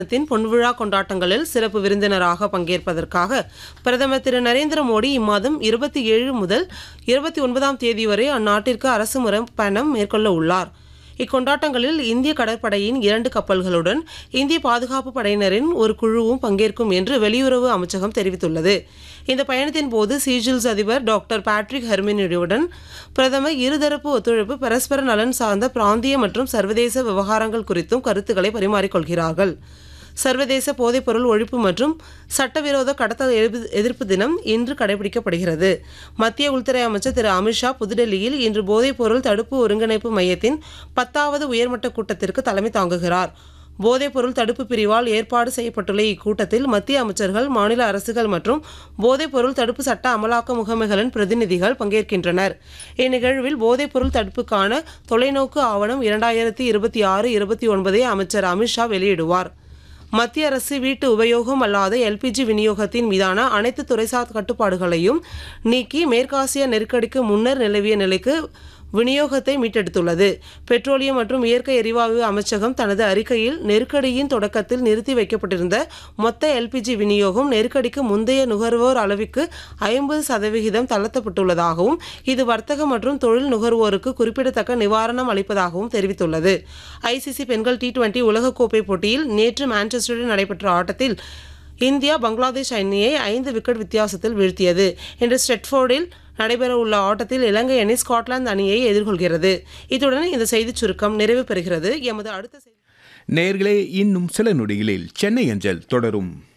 தின் பொன்விழா கொண்டாட்டங்களில் சிறப்பு விருந்தினராக பங்கேற்பதற்காக பிரதமர் திரு நரேந்திர மோடி இம்மாதம் இருபத்தி ஏழு முதல் இருபத்தி ஒன்பதாம் தேதி வரை அந்நாட்டிற்கு அரசு முறை பயணம் மேற்கொள்ள உள்ளார் இக்கொண்டாட்டங்களில் இந்திய கடற்படையின் இரண்டு கப்பல்களுடன் இந்திய பாதுகாப்பு படையினரின் ஒரு குழுவும் பங்கேற்கும் என்று வெளியுறவு அமைச்சகம் தெரிவித்துள்ளது இந்த பயணத்தின் போது சீஜில்ஸ் அதிபர் டாக்டர் பேட்ரிக் ஹெர்மினியுடன் பிரதமர் இருதரப்பு ஒத்துழைப்பு பரஸ்பர நலன் சார்ந்த பிராந்திய மற்றும் சர்வதேச விவகாரங்கள் குறித்தும் கருத்துக்களை பரிமாறிக்கொள்கிறார்கள் சர்வதேச போதைப்பொருள் ஒழிப்பு மற்றும் சட்டவிரோத கடத்தல் எதிர்ப்பு- எதிர்ப்பு தினம் இன்று கடைபிடிக்கப்படுகிறது மத்திய உள்துறை அமைச்சர் திரு அமித்ஷா புதுடெல்லியில் இன்று போதைப்பொருள் தடுப்பு ஒருங்கிணைப்பு மையத்தின் பத்தாவது உயர்மட்ட கூட்டத்திற்கு தலைமை தாங்குகிறார் போதைப்பொருள் தடுப்பு பிரிவால் ஏற்பாடு செய்யப்பட்டுள்ள இக்கூட்டத்தில் மத்திய அமைச்சர்கள் மாநில அரசுகள் மற்றும் போதைப்பொருள் தடுப்பு சட்ட அமலாக்க முகமைகளின் பிரதிநிதிகள் பங்கேற்கின்றனர் இந்நிகழ்வில் போதைப்பொருள் தடுப்புக்கான தொலைநோக்கு ஆவணம் இரண்டாயிரத்தி இருபத்தி ஆறு இருபத்தி ஒன்பதை அமைச்சர் அமித்ஷா வெளியிடுவார் மத்திய அரசு வீட்டு உபயோகம் அல்லாத எல்பிஜி விநியோகத்தின் மீதான அனைத்து துறைசார் கட்டுப்பாடுகளையும் நீக்கி மேற்காசிய நெருக்கடிக்கு முன்னர் நிலவிய நிலைக்கு விநியோகத்தை மீட்டெடுத்துள்ளது பெட்ரோலியம் மற்றும் இயற்கை எரிவாயு அமைச்சகம் தனது அறிக்கையில் நெருக்கடியின் தொடக்கத்தில் நிறுத்தி வைக்கப்பட்டிருந்த மொத்த எல்பிஜி விநியோகம் நெருக்கடிக்கு முந்தைய நுகர்வோர் அளவிற்கு ஐம்பது சதவிகிதம் தளர்த்தப்பட்டுள்ளதாகவும் இது வர்த்தக மற்றும் தொழில் நுகர்வோருக்கு குறிப்பிடத்தக்க நிவாரணம் அளிப்பதாகவும் தெரிவித்துள்ளது ஐசிசி பெண்கள் டி டுவெண்டி உலகக்கோப்பை போட்டியில் நேற்று மான்செஸ்டரில் நடைபெற்ற ஆட்டத்தில் இந்தியா பங்களாதேஷ் அணியை ஐந்து விக்கெட் வித்தியாசத்தில் வீழ்த்தியது இன்று ஸ்டெட்ஃபோர்டில் நடைபெறவுள்ள ஆட்டத்தில் இலங்கை அணி ஸ்காட்லாந்து அணியை எதிர்கொள்கிறது இத்துடன் இந்த செய்திச் சுருக்கம் நிறைவு பெறுகிறது எமது அடுத்த செய்தி நேர்களே இன்னும் சில நொடிகளில் சென்னை அஞ்சல் தொடரும்